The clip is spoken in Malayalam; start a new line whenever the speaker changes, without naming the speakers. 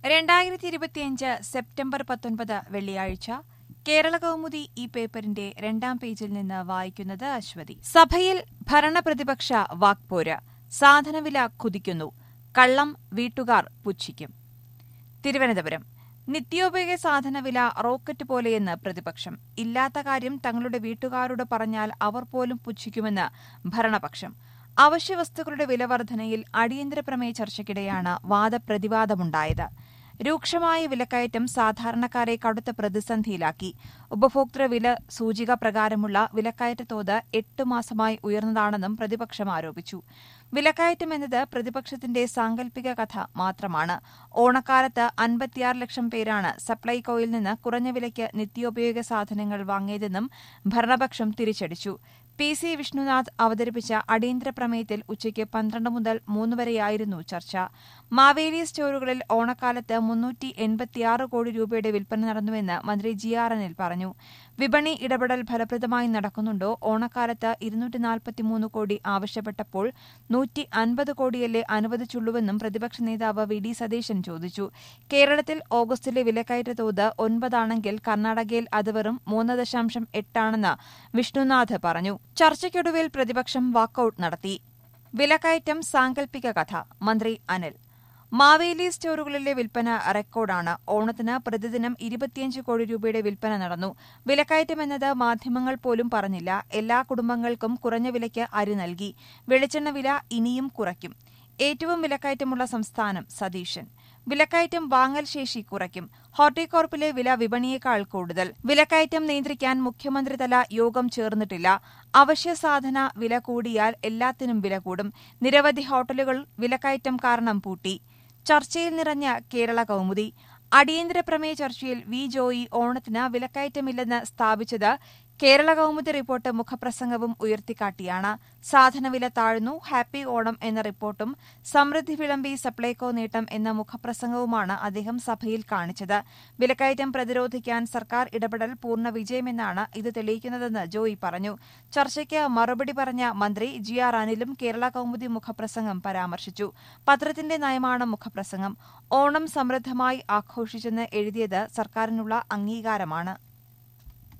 രണ്ടായിരത്തി ഇരുപത്തിയഞ്ച് സെപ്റ്റംബർ പത്തൊൻപത് വെള്ളിയാഴ്ച കേരള കൗമുദി ഈ പേപ്പറിന്റെ രണ്ടാം പേജിൽ നിന്ന് വായിക്കുന്നത് അശ്വതി സഭയിൽ ഭരണപ്രതിപക്ഷ വാക്പോര് സാധനവില കുതിക്കുന്നു കള്ളം വീട്ടുകാർ പുച്ഛിക്കും തിരുവനന്തപുരം നിത്യോപയോഗ സാധനവില റോക്കറ്റ് പോലെയെന്ന് പ്രതിപക്ഷം ഇല്ലാത്ത കാര്യം തങ്ങളുടെ വീട്ടുകാരോട് പറഞ്ഞാൽ അവർ പോലും പുച്ഛിക്കുമെന്ന് ഭരണപക്ഷം അവശ്യവസ്തുക്കളുടെ വിലവർധനയിൽ അടിയന്തര പ്രമേയ ചർച്ചയ്ക്കിടെയാണ് വാദപ്രതിവാദമുണ്ടായത് രൂക്ഷമായ വിലക്കയറ്റം സാധാരണക്കാരെ കടുത്ത പ്രതിസന്ധിയിലാക്കി ഉപഭോക്തൃ വില സൂചിക പ്രകാരമുള്ള വിലക്കയറ്റ തോത് എട്ട് മാസമായി ഉയർന്നതാണെന്നും പ്രതിപക്ഷം ആരോപിച്ചു വിലക്കയറ്റം എന്നത് പ്രതിപക്ഷത്തിന്റെ സാങ്കല്പിക കഥ മാത്രമാണ് ഓണക്കാലത്ത് അൻപത്തിയാറ് ലക്ഷം പേരാണ് സപ്ലൈകോയിൽ നിന്ന് കുറഞ്ഞ വിലയ്ക്ക് നിത്യോപയോഗ സാധനങ്ങൾ വാങ്ങിയതെന്നും ഭരണപക്ഷം തിരിച്ചടിച്ചു പി സി വിഷ്ണുനാഥ് അവതരിപ്പിച്ച അടിയന്തര പ്രമേയത്തിൽ ഉച്ചയ്ക്ക് പന്ത്രണ്ട് മുതൽ മൂന്ന് വരെയായിരുന്നു ചർച്ച മാവേലി സ്റ്റോറുകളിൽ ഓണക്കാലത്ത് മുന്നൂറ്റി എൺപത്തിയാറ് കോടി രൂപയുടെ വിൽപ്പന നടന്നുവെന്ന് മന്ത്രി ജി ആർ അനിൽ പറഞ്ഞു വിപണി ഇടപെടൽ ഫലപ്രദമായി നടക്കുന്നുണ്ടോ ഓണക്കാലത്ത് ഇരുന്നൂറ്റി നാൽപ്പത്തിമൂന്ന് കോടി ആവശ്യപ്പെട്ടപ്പോൾ നൂറ്റി അൻപത് കോടിയല്ലേ അനുവദിച്ചുള്ളൂവെന്നും പ്രതിപക്ഷ നേതാവ് വി ഡി സതീശൻ ചോദിച്ചു കേരളത്തിൽ ഓഗസ്റ്റിലെ വിലക്കയറ്റ തോത് ഒൻപതാണെങ്കിൽ കർണാടകയിൽ അത് വെറും മൂന്ന് ദശാംശം എട്ടാണെന്ന് വിഷ്ണുനാഥ് പറഞ്ഞു ചർച്ചയ്ക്കൊടുവിൽ പ്രതിപക്ഷം വാക്കൌട്ട് നടത്തി വിലക്കയറ്റം സാങ്കല്പിക കഥ മന്ത്രി അനിൽ മാവേലി സ്റ്റോറുകളിലെ വിൽപ്പന റെക്കോർഡാണ് ഓണത്തിന് പ്രതിദിനം ഇരുപത്തിയഞ്ച് കോടി രൂപയുടെ വിൽപ്പന നടന്നു വിലക്കയറ്റമെന്നത് മാധ്യമങ്ങൾ പോലും പറഞ്ഞില്ല എല്ലാ കുടുംബങ്ങൾക്കും കുറഞ്ഞ വിലയ്ക്ക് അരി നൽകി വെളിച്ചെണ്ണ വില ഇനിയും കുറയ്ക്കും ഏറ്റവും വിലക്കയറ്റമുള്ള സംസ്ഥാനം സതീശൻ വിലക്കയറ്റം വാങ്ങൽ ശേഷി കുറയ്ക്കും ഹോർട്ടികോർപ്പിലെ വില വിപണിയേക്കാൾ കൂടുതൽ വിലക്കയറ്റം നിയന്ത്രിക്കാൻ മുഖ്യമന്ത്രിതല യോഗം ചേർന്നിട്ടില്ല അവശ്യ സാധന വില കൂടിയാൽ എല്ലാത്തിനും വില കൂടും നിരവധി ഹോട്ടലുകൾ വിലക്കയറ്റം കാരണം പൂട്ടി ചർച്ചയിൽ നിറഞ്ഞ കേരള കൗമുദി അടിയന്തര പ്രമേയ ചർച്ചയിൽ വി ജോയി ഓണത്തിന് വിലക്കയറ്റമില്ലെന്ന് സ്ഥാപിച്ചത് കേരള കൗമുദി റിപ്പോർട്ട് മുഖപ്രസംഗവും ഉയർത്തിക്കാട്ടിയാണ് സാധനവില താഴ്ന്നു ഹാപ്പി ഓണം എന്ന റിപ്പോർട്ടും സമൃദ്ധി വിളമ്പി സപ്ലൈകോ നേട്ടം എന്ന മുഖപ്രസംഗവുമാണ് അദ്ദേഹം സഭയിൽ കാണിച്ചത് വിലക്കയറ്റം പ്രതിരോധിക്കാൻ സർക്കാർ ഇടപെടൽ പൂർണ്ണ വിജയമെന്നാണ് ഇത് തെളിയിക്കുന്നതെന്ന് ജോയി പറഞ്ഞു ചർച്ചയ്ക്ക് മറുപടി പറഞ്ഞ മന്ത്രി ജി ആർ അനിലും കേരള കൗമുദി മുഖപ്രസംഗം പരാമർശിച്ചു പത്രത്തിന്റെ നയമാണ് മുഖപ്രസംഗം ഓണം സമൃദ്ധമായി ആഘോഷിച്ചെന്ന് എഴുതിയത് സർക്കാരിനുള്ള അംഗീകാരമാണ്